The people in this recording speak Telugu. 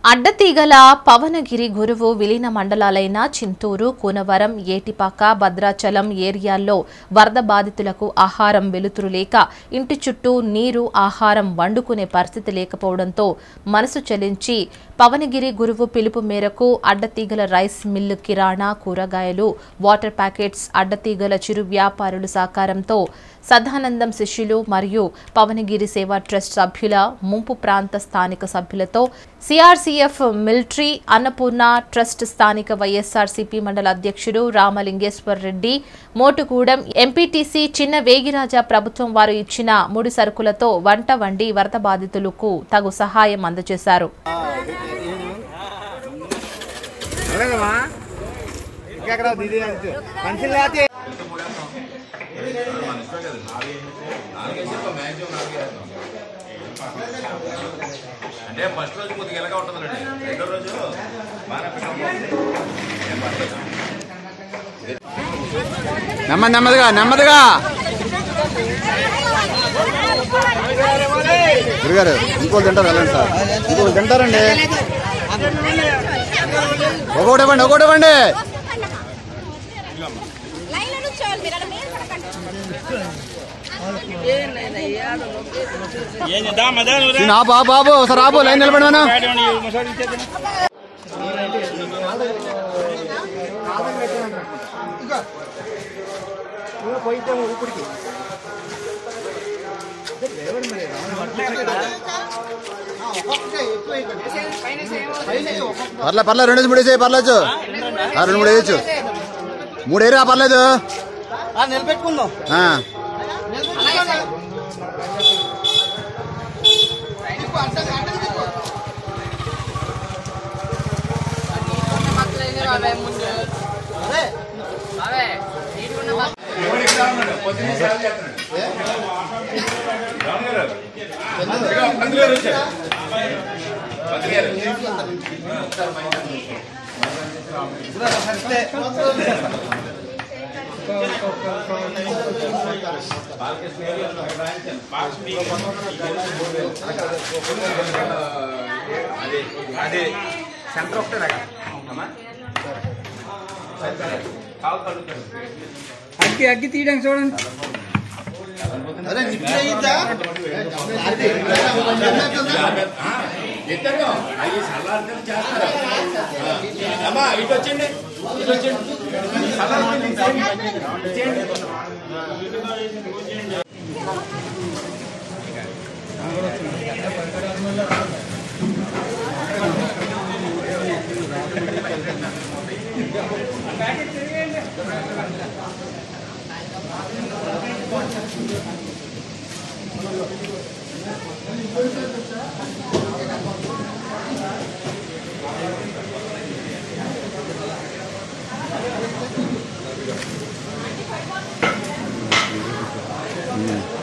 అడ్డతీగల పవనగిరి గురువు విలీన మండలాలైన చింతూరు కూనవరం ఏటిపాక భద్రాచలం ఏరియాల్లో వరద బాధితులకు ఆహారం వెలుతురు లేక ఇంటి చుట్టూ నీరు ఆహారం వండుకునే పరిస్థితి లేకపోవడంతో మనసు చెలించి పవనగిరి గురువు పిలుపు మేరకు అడ్డతీగల రైస్ మిల్లు కిరాణా కూరగాయలు వాటర్ ప్యాకెట్స్ అడ్డతీగల చిరు వ్యాపారుల సహకారంతో సదానందం శిష్యులు మరియు పవనగిరి సేవా ట్రస్ట్ సభ్యుల ముంపు ప్రాంత స్థానిక సభ్యులతో సిఆర్సీఎఫ్ మిలిటరీ అన్నపూర్ణ ట్రస్ట్ స్థానిక వైఎస్ఆర్సీపీ మండల అధ్యక్షుడు రామలింగేశ్వర్ రెడ్డి మోటుగూడెం ఎంపీటీసీ చిన్న వేగిరాజా ప్రభుత్వం వారు ఇచ్చిన ముడి సరుకులతో వంట వండి వరద బాధితులకు తగు సహాయం అందజేశారు అలాగమ్మా ఇంకెక్కడ దీది అంచు మనుషులు లేతే అంటే ఫస్ట్ రోజు కొద్దిగా ఎలాగా ఉంటుందండి రెండో రోజు బాగా నెమ్మది నెమ్మదిగా నెమ్మదిగా గురుగారు ఇంకోళ్ళు తింటారు వెళ్ళండి సార్ ఇంకోళ్ళు తింటారండి ఒకటి ఇవ్వండి ఒకటి ఇవ్వండి లైన్లో నుంచోవాలి మీరు అలా మీద పడకండి. నా బాబు బాబు ఒకసారి ఆపు లైన్ నిలబడి మనం పర్లే పర్లే రెండు మూడు వేసేయి పర్లేదు ఆ, రెండు మూడు వేయచ్చు మూడు వేయరా పర్లేదు నిలబెట్టుకుందాం ఆ. పంతులు వచ్చారు పంతులు గారు అది అది సెంటర్ ఒకటే రకం అమ్మా కాలు కడుగుతారు అగ్గి అగ్గి తీయడానికి చూడండి ఇద్దరు అవి సలార్దం చేస్తారు అమ్మా ఇటు వచ్చండి ఇటు వచ్చండి సలార్దం ఇచ్చేయండి ఉమ్.